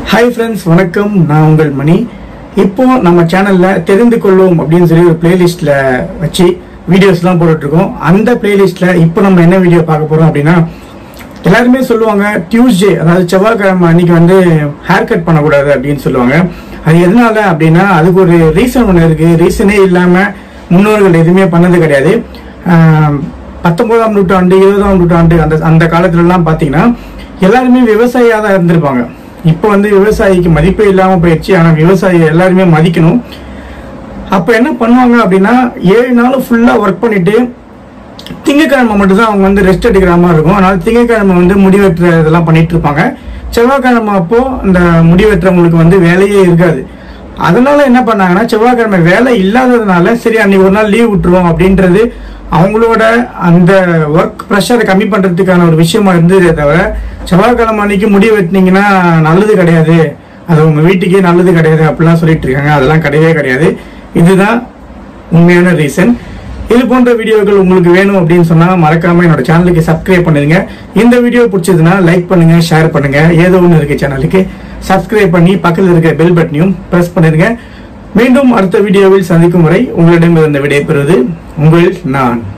hi friends வணக்கம் நான் உங்கள் மணி இப்போ நம்ம சேனல்ல தெரிந்து கொள்வோம் அப்படின்னு சொல்லி ஒரு பிளேலிஸ்ட்ல வச்சு வீடியோஸ்லாம் போட்டுட்டு இருக்கோம் அந்த பிளேலிஸ்ட்ல இப்போ நம்ம என்ன வீடியோ பார்க்க போறோம் அப்படின்னா எல்லாருமே சொல்லுவாங்க டியூஸ்டே அதாவது செவ்வாய்க்கிழமை அன்னைக்கு வந்து ஹேர் கட் பண்ணக்கூடாது அப்படின்னு சொல்லுவாங்க அது எதனால அப்படின்னா அதுக்கு ஒரு ரீசன் ஒன்று இருக்கு ரீசனே இல்லாம முன்னோர்கள் எதுவுமே பண்ணது கிடையாது ஆஹ், பத்தொன்பதாம் நூற்றாண்டு இருபதாம் நூற்றாண்டு அந்த அந்த காலத்துல எல்லாம் பாத்தீங்கன்னா எல்லாருமே விவசாயியா தான் இருந்திருப்பாங்க இப்போ வந்து விவசாயிக்கு மதிப்பே இல்லாம போயிடுச்சு ஆனா விவசாயி எல்லாருமே மதிக்கணும் அப்ப என்ன பண்ணுவாங்க அப்படின்னா ஏழு நாள் ஃபுல்லா ஒர்க் பண்ணிட்டு திங்கக்கிழமை மட்டும் தான் அவங்க வந்து ரெஸ்ட் எடுக்கிற மாதிரி இருக்கும் அதனால திங்கக்கிழமை வந்து முடி வெட்டுற இதெல்லாம் பண்ணிட்டு இருப்பாங்க செவ்வாய்க்கிழமை அப்போ அந்த முடி வெட்டுறவங்களுக்கு வந்து வேலையே இருக்காது அதனால என்ன பண்ணாங்கன்னா செவ்வாய்க்கிழமை வேலை இல்லாததுனால சரி அன்னைக்கு ஒரு நாள் லீவ் விட்டுருவோம் அப்படின்றது அவங்களோட அந்த ஒர்க் ப்ரெஷரை கம்மி பண்றதுக்கான ஒரு விஷயமா இருந்ததே தவிர செவ்வாய்க்கிழமை அன்னைக்கு முடி வெட்டினீங்கன்னா நல்லது கிடையாது அது உங்க வீட்டுக்கே நல்லது கிடையாது அப்படிலாம் சொல்லிட்டு இருக்காங்க அதெல்லாம் கிடையவே கிடையாது இதுதான் உண்மையான ரீசன் இது போன்ற வீடியோக்கள் உங்களுக்கு வேணும் அப்படின்னு சொன்னா மறக்காம என்னோட சேனலுக்கு சப்ஸ்கிரைப் பண்ணுங்க இந்த வீடியோ பிடிச்சதுன்னா லைக் பண்ணுங்க ஷேர் பண்ணுங்க ஏதோ ஒன்று இருக்கு சேனலுக்கு சப்ஸ்கிரைப் பண்ணி பக்கத்தில் இருக்க பெல் பட்டனையும் பிரஸ் பண்ணிருங்க மீண்டும் அடுத்த வீடியோவில் சந்திக்கும் வரை உங்களிடமிருந்து விடைபெறுவது உங்கள் நான்